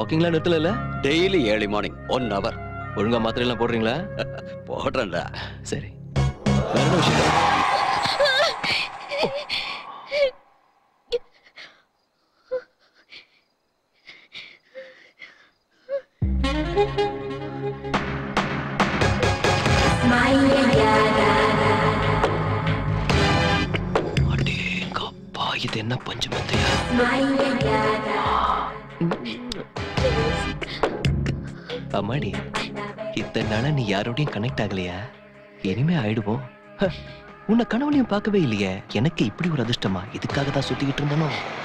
வாக்கிங்லாம் நிறுத்தல இல்ல daily early morning one hour ஒழுங்கா மாத்திரை எல்லாம் போடுறீங்களா போடுறேன்டா சரி வேற என்ன விஷயம் அடேங்கப்பா இது என்ன பஞ்சமத்தையா அம்மாடி இத்தனை நாளா நீ யாரோடையும் கனெக்ட் ஆகலையா இனிமே ஆயிடுவோம் ஹ, உன்னை கனவுலையும் பார்க்கவே இல்லையே எனக்கு இப்படி ஒரு அதிர்ஷ்டமா இதுக்காக தான் சுத்திக்கிட்டு இருந்தனோ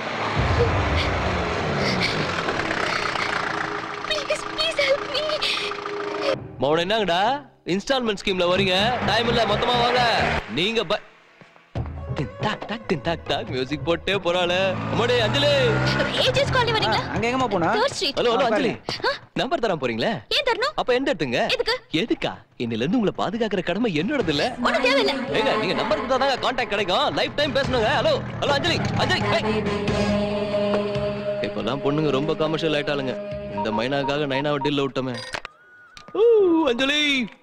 மௌன என்னங்கடா இன்ஸ்டால்மெண்ட் ஸ்கீம்ல வரீங்க டைம் இல்ல மொத்தமா வாங்க நீங்க ப டின் டாக் டாக் டின் டாக் டாக் மியூசிக் போட்டே போறாள அம்மாடி அஞ்சலி ஏஜஸ் காலனி வரீங்களா அங்க எங்கம்மா போனா தேர்ட் ஸ்ட்ரீட் ஹலோ ஹலோ ஆ, அஞ்சலி நம்பர் தராம போறீங்களே ஏன் தரணும் அப்ப எந்த எடுத்துங்க எதுக்கு எதுக்கா இன்னில இருந்து உங்களை பாதுகாக்கிற கடமை என்னோடது இல்ல ஒண்ணு தேவையில்ல ஏங்க நீங்க நம்பர் கொடுத்தா தாங்க கான்டாக்ட் கிடைக்கும் லைஃப் டைம் பேசணுங்க ஹலோ ஹலோ அஞ்சலி அஞ்சலி ஏய். இப்பெல்லாம் பொண்ணுங்க ரொம்ப கமர்ஷியல் ஆயிட்டாளுங்க இந்த மைனாக்காக நைனாவை டீல்ல விட்டோமே ஊ, அஞ்சலி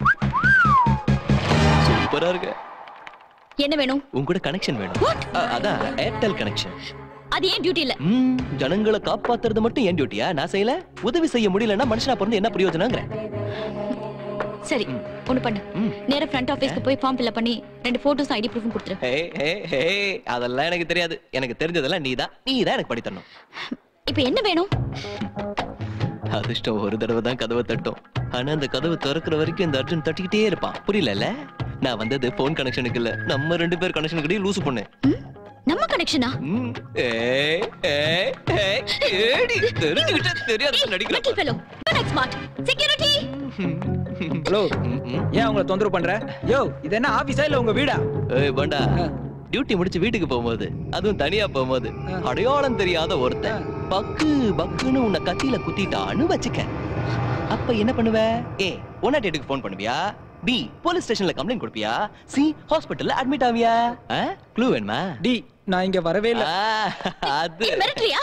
சூப்பரா இருக்கு என்ன வேணும் உங்க கூட கனெக்ஷன் வேணும் What? அ- அதான் ஏர்டெல் கனெக்ஷன் அது ஏன் டியூட்டி இல்ல ம் ஜனங்களை காப்பாத்துறது மட்டும் ஏன் டியூட்டியா நான் செய்யல உதவி செய்ய முடியலன்னா மனுஷனா பிறந்து என்ன பிரயோஜனங்கிறேன் சரி ஒண்ணு பண்ணு ம். நேரா ஃப்ரண்ட் ஆபீஸ்க்கு போய் ஃபார்ம் ஃபில் பண்ணி ரெண்டு போட்டோஸ் ஐடி ப்ரூஃபும் கொடுத்துரு ஹே ஹே ஹே அதெல்லாம் எனக்கு தெரியாது எனக்கு தெரிஞ்சதெல்லாம் நீதான் நீதான் எனக்கு படி தரணும் இப்போ என்ன வேணும் அதிர்ஷ்டம் ஒரு தடவை தான் கதவை தட்டும் ஆனா அந்த கதவு திறக்கிற வரைக்கும் இந்த அர்ஜுன் தட்டிக்கிட்டே இருப்பான் புரியலல்ல நான் வந்தது போன் கனெக்ஷனுக்கு இல்ல நம்ம ரெண்டு பேர் கனெக்ஷனுக்கு லூசு பொண்ணு நம்ம கனெக்ஷனா ம், ஏய், ஏய், ஏய், ஏடி, தெரிஞ்சுக்கிட்டே தெரியாத நடிக்கிற metal fellow next smart security hello ம், ம். ஏன் உங்களை தொந்தரவு பண்ற யோ இது என்ன ஆபீஸா இல்ல உங்க வீடா ஏய் பண்டா ஆ. டியூட்டி முடிச்சு வீட்டுக்கு போகும்போது அதுவும் தனியா போகும்போது ஆ. அடையாளம் தெரியாத ஒருத்தன் பக்கு பக்குன்னு உன்னை கத்தியில குத்திட்டான்னு வச்சுக்க அப்ப என்ன பண்ணுவ ஏ ஒன் நாட் எட்டுக்கு ஃபோன் பண்ணுவியா பி போலீஸ் ஸ்டேஷன்ல கம்ப்ளைண்ட் கொடுப்பியா சி ஹாஸ்பிட்டல்ல அட்மிட் ஆவியா க்ளூ வேணுமா டி நான் இங்க வரவே இல்ல ஆ, அது மிரட்டறியா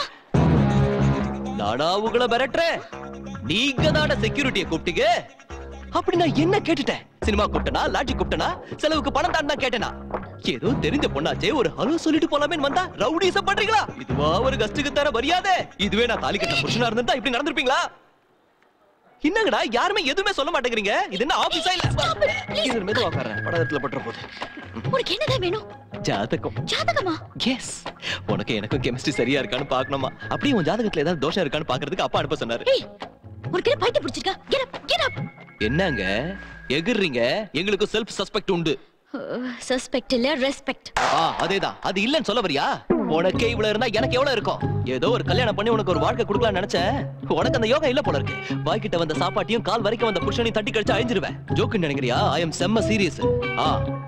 நானா உங்களை மிரட்டுறேன் நீங்க தான செக்யூரிட்டியை கூப்பிட்டீங்க அப்படி நான் என்ன கேட்டுட்டேன் சினிமா கூப்பிட்டனா லாட்ஜி கூப்பிட்டனா செலவுக்கு பணம் தான் தான் கேட்டனா ஏதோ தெரிஞ்ச பொண்ணாச்சே ஒரு ஹலோ சொல்லிட்டு போலாமேன்னு வந்தா ரவுடிசம் பண்றீங்களா இதுவா ஒரு கஸ்டுக்கு தர மரியாதை இதுவே நான் தாலி கட்ட புருஷனா இருந்திருந்தா இப்படி நடந்திருப்பீங்களா என்னங்கடா யாருமே எதுவுமே சொல்ல மாட்டேங்கிறீங்க இது என்ன ஆபீஸா இல்ல இது மெதுவா உட்கார்றேன் படத்துல பட்டுற போது உனக்கு என்னதான் வேணும் ஜாதகம் ஜாதகமா எஸ் உனக்கு எனக்கும் கெமிஸ்ட்ரி சரியா இருக்கான்னு பார்க்கணுமா அப்படியே உன் ஜாதகத்துல ஏதாவது தோஷம் இருக்கான்னு பாக்குறதுக்கு அப்பா அனுப்ப சொன்னாரு ஏய் உனக்கு என்ன பைத்தியம் பிடிச்சிருக்கா கெட் அப் கெட் அப் என்னங்க எகிர்றீங்க எங்களுக்கு செல்ஃப் சஸ்பெக்ட் உண்டு சஸ்பெக்ட் இல்ல ரெஸ்பெக்ட் ஆ அதேதான் அது இல்லன்னு சொல்ல வரியா உனக்கே இவ்வளவு இருந்தா எனக்கு எவ்வளவு இருக்கும் ஏதோ ஒரு கல்யாணம் பண்ணி உனக்கு ஒரு வாழ்க்கை கொடுக்கலாம்னு நினைச்சேன் உனக்கு அந்த யோகா இல்ல போல இருக்கு வாய்க்கிட்ட வந்த சாப்பாட்டையும் கால் வரைக்கும் வந்த புருஷனையும் தட்டி கழிச்சு அழிஞ்சிருவேன் ஜோக்குன்னு நினைக்கிறியா ஐ எம் செம்ம சீரியஸ் ஆ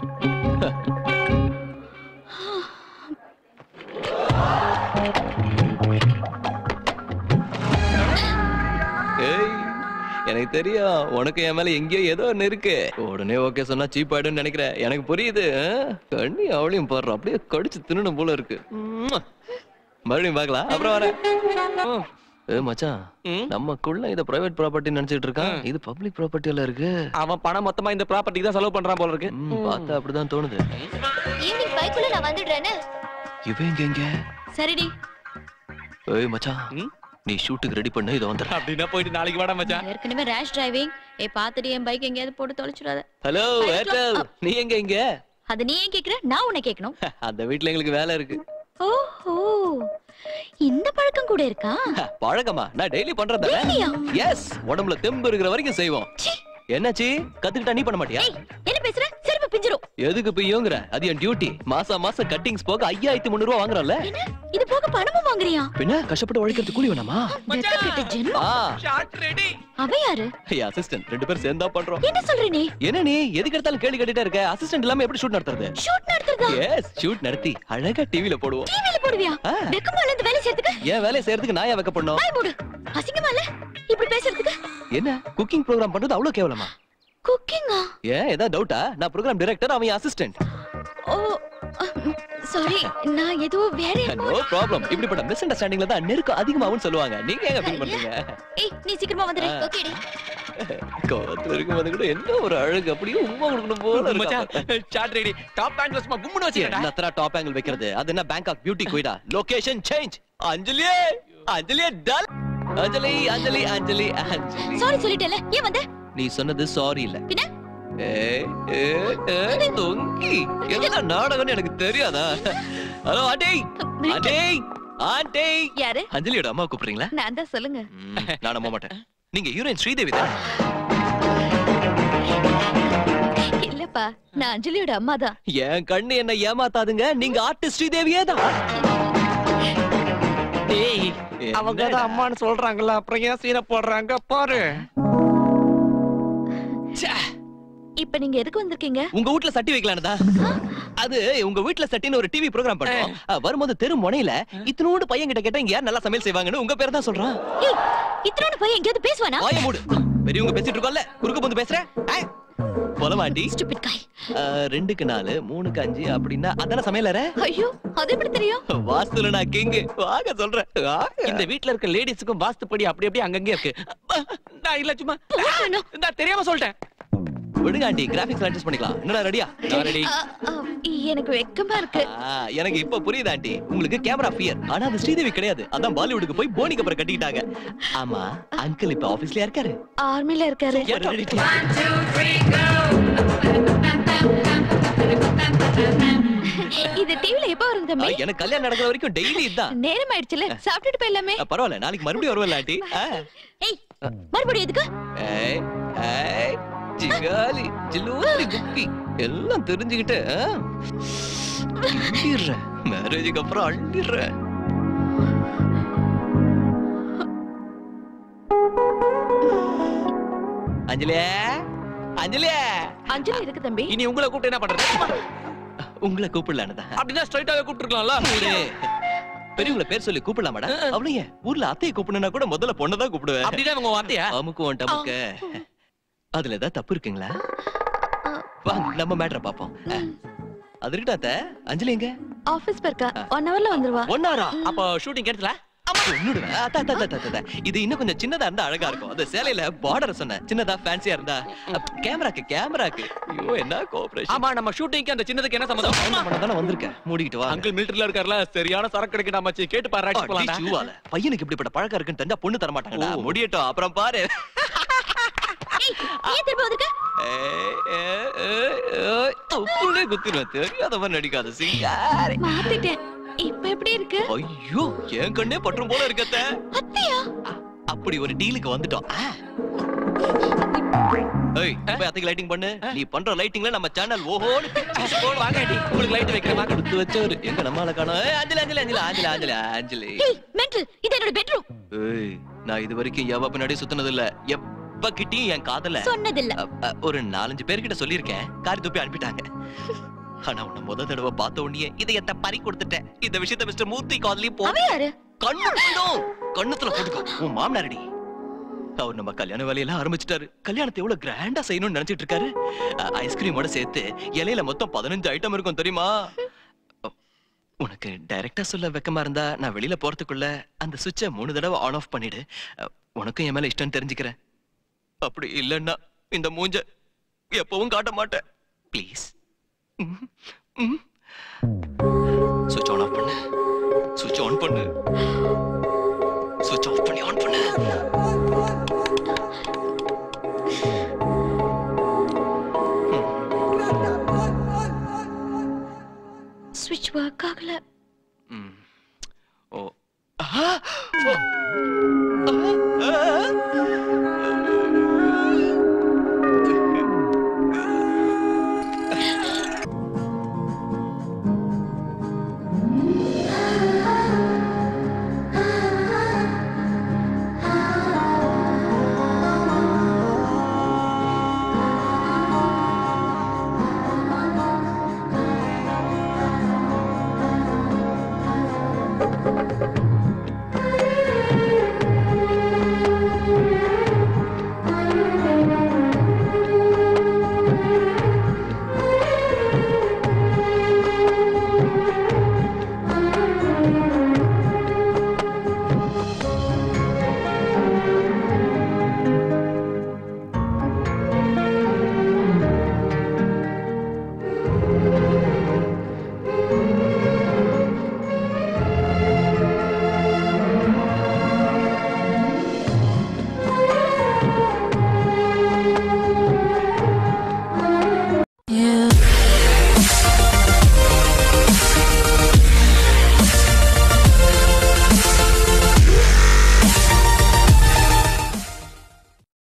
ஏய் எனக்கு தெரியும் உனக்கு என் மேல எங்கேயோ ஏதோ ஒண்ணு இருக்கு உடனே ஓகே சொன்னா சீப் ஆயிடும்னு நினைக்கிறேன் எனக்கு புரியுது ஆ? கண்ணி அவளையும் பாடுற அப்படியே கடிச்சு தின்னணும் போல இருக்கு உம்மா. மறுபடியும் பார்க்கலாம் அப்புறம் வரேன் ம். ஏ மச்சான் ம்? நமக்குள்ள இத பிரைவேட் ப்ராப்பர்ட்டி நினைச்சிட்டு இருக்கான் இது பப்ளிக் ப்ராப்பர்ட்டில இருக்கு அவன் பணம் மொத்தமா இந்த ப்ராப்பர்ட்டிக்கு தான் செலவு பண்றான் போல இருக்கு ம், பார்த்தா அப்படிதான் தோணுது ஈவினிங் பைக்குள்ள நான் வந்துடுறேன்னு இவன் எங்க எங்க சரிடி ஏய் மச்சான் ம்? நீ ஷூட்டுக்கு ரெடி பண்ணு இத வந்துடுறேன் அப்படின்னா போயிட்டு நாளைக்கு வாடா மச்சான் ஏற்கனவே ரேஷ் டிரைவிங் ஏ பாத்துட்டு என் பைக் எங்கேயாவது போட்டு தொலைச்சிடாத ஹலோ ஏர்டெல் நீ எங்க இங்க அது நீ ஏன் கேக்குற நான் உன்னை கேட்கணும் அந்த வீட்ல எங்களுக்கு வேலை இருக்கு ஓஹோ இந்த பழக்கம் கூட இருக்கா பழக்கமா நான் டெய்லி பண்றேன் Daily-யா? எஸ் உடம்புல தெம்பு இருக்கிற வரைக்கும் செய்வோம் சீ. என்னாச்சு கத்துக்கிட்டா நீ பண்ண மாட்டியா ஏய் என்ன பேசுற செருப்பு பிஞ்சிரும் எதுக்கு போய்யோங்கிற அது என் டியூட்டி மாசம் மாசம் கட்டிங்ஸ் போக ஐயாயிரத்தி முந்நூறு ரூபா வாங்குறோம்ல என்ன இது போக பணமும் வாங்குறியா பின்ன கஷ்டப்பட்டு உழைக்கிறது கூலி வேணாமா வெட்கக்கெட்ட ஜென்மம் ஆ ஷார்ட் ரெடி அவ யாரு என் அசிஸ்டன்ட் ரெண்டு பேரும் சேர்ந்தா பண்றோம் என்ன சொல்ற நீ என்ன நீ எதுக்கு எடுத்தாலும் கேள்வி கேட்டுட்டே இருக்க அசிஸ்டன்ட் இல்லாம எப்படி ஷூட் நடத்துறது ஷூட் நடத்துறதா எஸ் ஷூட் நடத்தி அழகா டிவில போடுவோம் டிவில போடுவியா ஆ. வெக்கமா இல்ல இந்த வேலை செய்யறதுக்கு என் வேலையை செய்யறதுக்கு நான் ஏன் வைக்க பண்ணோம் வாய் மூடு அசிங்கமா இல்ல இப்படி பேசுறதுக்கு என்ன குக்கிங் ப்ரோக்ராம் பண்றது அவ்வளவு கேவலமா குக்கிங்கா ஏன் ஏதாவது டவுட்டா நான் ப்ரோக்ராம் டைரக்டர் அவன் அசிஸ்டன்ட் ஓ சாரி நான் ஏதோ வேற நோ ப்ராப்ளம் இப்படிப்பட்ட மிஸ் அண்டர்ஸ்டாண்டிங்ல தான் நெருக்கம் அதிகமாகும் சொல்லுவாங்க நீங்க ஏங்க ஃபீல் பண்றீங்க ஏய் நீ சீக்கிரமா வந்துடு ஆ. ஓகேடி கோவத்துல இருக்கும்போது கூட என்ன ஒரு அழகு அப்படியே உமா கொடுக்கணும் போல மச்சான் இருக்கு சாட் ரெடி டாப் பேங்க்ல சும்மா கும்முன்னு வச்சிருக்கடா என்னத்தரா டாப் ஆங்கிள் வைக்கிறது அது என்ன பேங்காக் பியூட்டி கோயிடா லொகேஷன் சேஞ்ச் அஞ்சலியே அஞ்சலியே டல் அஞ்சலி அஞ்சலி அஞ்சலி அஞ்சலி சாரி சொல்லிட்டேல ஏன் வந்த நீ சொன்னது சாரி இல்ல பின்ன? ஏய், ஏய், ஏய், தொங்கி எல்லாம் நாடகம்னு எனக்கு தெரியாதா ஹலோ ஆண்டி ஆண்டி ஆண்டி யாரு அஞ்சலியோட அம்மா கூப்பிடுறீங்களா நான் தான் சொல்லுங்க ம், நான் நம்ப மாட்டேன் நீங்க ஹீரோயின் ஸ்ரீதேவி தான் இல்லப்பா நான் அஞ்சலியோட அம்மா தான் என் கண்ணு என்ன ஏமாத்தாதுங்க நீங்க ஆர்டிஸ்ட் ஸ்ரீதேவியே தான் டேய் அவங்க தான் அம்மான்னு சொல்றாங்கல்ல அப்புறம் ஏன் சீனை போடுறாங்க பாரு இப்ப நீங்க எதுக்கு வந்திருக்கீங்க உங்க வீட்ல சட்டி வைக்கலானதா அது உங்க வீட்ல சட்டின்னு ஒரு டிவி ப்ரோகிராம் பண்ணோம் அஹ், வரும்போது தெரு முனையில இத்தனோடு பையன் கிட்ட கேட்டா இங்க யார் நல்லா சமையல் செய்வாங்கன்னு உங்க பேர் தான் சொல்றான் ஏய் இத்தனோட பையன் எங்கேயாவது பேசுவானா வாய மூடு பெரியவங்க பேசிட்டு இருக்கோம்ல குறுக்க வந்து பேசுற போலமாண்டி ஸ்டூபிட் காய் ரெண்டுக்கு நாலு மூணுக்கு அஞ்சு அப்படின்னா அதான சமையலற ஐயோ அது எப்படி தெரியும் வாஸ்துல நான் கிங்கு வாங்க சொல்றேன் வாங்க. இந்த வீட்ல இருக்க லேடிஸுக்கும் வாஸ்து படி அப்படி அப்படி அங்கங்க இருக்கு நான் இல்ல சும்மா போடணும். நான் தெரியாம சொல்லிட்டேன் விடுங்க ஆண்டி கிராபிக்ஸ் அட்ஜஸ்ட் பண்ணிக்கலாம் என்னடா ரெடியா நான் ரெடி ஆ, ஆ, எனக்கு வெக்கமா இருக்கு எனக்கு இப்ப புரியுது ஆண்டி உங்களுக்கு கேமரா ஃபியர் ஆனா அது ஸ்ரீதேவி கிடையாது அதான் பாலிவுட்டுக்கு போய் போனி கப்பரை கட்டிக்கிட்டாங்க ஆமா அங்கிள் இப்ப ஆபீஸ்ல இருக்காரு ஆர்மில இருக்காரு இது டிவில எப்ப வரும் ஆ, தம்பி எனக்கு கல்யாணம் நடக்கிற வரைக்கும் டெய்லி இதுதான் நேரம் ஆயிடுச்சுல சாப்பிட்டுட்டு போயிடலாமே ஆ, பரவாயில்ல நாளைக்கு மறுபடியும் வருவேன் ஆண்டி ஆ. ஏய் மறுபடியும் எதுக்கு ஏய், ஏய், ஜிகாலி ஜிலூலி குப்பி எல்லாம் தெரிஞ்சுக்கிட்டு ஆ? அள்ளிடுறேன் மேரேஜுக்கு அப்புறம் அள்ளிடுறேன் அஞ்சலியே அஞ்சலியே அஞ்சலி இருக்கு தம்பி இனி உங்களை கூப்பிட்டு என்ன பண்றது உங்களை கூப்பிடலான்னு அப்படிதான் ஸ்ட்ரைட்டாவே கூப்பிட்டுருக்கலாம்ல பெரியவங்கள பேர் சொல்லி கூப்பிடலாமாடா அவ்வளவு ஏன் ஊர்ல அத்தையை கூப்பிடணும்னா கூட முதல்ல பொண்ணதான் கூப்பிடுவேன் அப்படிதான் உங்க வார்த்தையா அமுக்கு உன் டமுக்கு அதுல ஏதாவது தப்பு இருக்குங்களா வாங்க நம்ம மேட்ரை பாப்போம் அது இருக்கட்டும் அத்தை அஞ்சலி எங்க ஆபீஸ் போயிருக்கா ஒன் ஹவர்ல வந்துருவா ஒன்னாரா அப்போ ஷூட்டிங் எடுத்துல ஒன்னுடுவேன் அத்த, அத்த, அத்த, அத்த, அத்த. இது இன்னும் கொஞ்சம் சின்னதா இருந்தா அழகா இருக்கும் அந்த சேலையில பார்டர் சொன்னேன் சின்னதா ஃபேன்சியா இருந்தா கேமராக்கு கேமராக்கு ஐயோ என்ன கோஆபரேஷன் ஆமா நம்ம ஷூட்டிங்க்கு அந்த சின்னதுக்கு என்ன சம்மந்தம் தானே வந்திருக்கேன் மூடிக்கிட்டு வா அங்கிள் மிலிட்டரில இருக்கார்ல சரியான சரக்கு கிடைக்கடா மச்சி கேட்டு பாரு அடிச்சு போலாம்டா பையனுக்கு இப்படிப்பட்ட பழக்கம் இருக்குன்னு தெரிஞ்சா பொண்ணு தர மாட்டாங்கடா ஓ. முடியட்டும் அப்புறம் பாரு ஏய் ஏன் திரும்ப வந்திருக்க ஏய், ஏய், ஏய், ஏய், தொப்புளே குத்திருவேன் தெரியாத மாதிரி நடிக்காத சிங்காரி மாத்திட்டேன் இப்ப எப்படி இருக்கு ஐயோ என் கண்ணே பற்றும் போல இருக்கத்த அத்தையா அப்படி ஒரு டீலுக்கு வந்துட்டோம் ஆ. ஏய் போய் அத்தைக்கு லைட்டிங் பண்ணு நீ பண்ற லைட்டிங்ல நம்ம சேனல் ஓஹோன்னு பிச்சு போடு. வாங்க அடி உங்களுக்கு லைட் வைக்கிறேன் வாங்க கொடுத்து வச்சவரு எங்க நம்மால காணோம் ஏய், அஞ்சலி அஞ்சலி அஞ்சலி அஞ்சலி அஞ்சலி அஞ்சலி ஏய் மென்டல் இது என்னோட பெட்ரூம் ஏய் நான் இது வரைக்கும் எவ பின்னாடி சுத்தினது இல்ல எப்ப கிட்டயும் என் காதல சொன்னதில்ல அ, அ, ஒரு நாலஞ்சு பேர்கிட்ட சொல்லியிருக்கேன் காரி துப்பி அனுப்பிட்டாங்க ஆனா உன்னை முத தடவை பார்த்த உடனே இதயத்தை பறி கொடுத்துட்டேன் இந்த விஷயத்த மிஸ்டர் மூர்த்தி காதலையும் போ அவ யாரு கண்ணு போயிடும் கண்ணுத்துல போட்டுக்கோ உன் மாமனாரடி அவர் நம்ம கல்யாண வேலையெல்லாம் ஆரம்பிச்சிட்டாரு கல்யாணத்தை எவ்வளவு கிராண்டா செய்யணும்னு நினைச்சிட்டு இருக்காரு அ, ஐஸ்கிரீமோட சேர்த்து இலையில மொத்தம் பதினஞ்சு ஐட்டம் இருக்கும் தெரியுமா அ, உனக்கு டைரக்டா சொல்ல வெக்கமா இருந்தா நான் வெளியில போறதுக்குள்ள அந்த சுவிட்சை மூணு தடவை ஆன் ஆஃப் பண்ணிடு அ, உனக்கும் என் மேல இஷ்டம் தெரிஞ்சுக்கிறேன் அப்படி இல்லைன்னா இந்த மூஞ்ச எப்பவும் காட்ட மாட்டேன் ப்ளீஸ் சுவிட்ச் ஆன் ஆஃப் பண்ணு சுவிட்ச் ஆன் பண்ணு சுவிட்ச் ஆஃப் பண்ணி ஆன் பண்ணு ஸ்விட்ச் ஒர்க் ஆகல ம். ஓ ஆ! ஓ!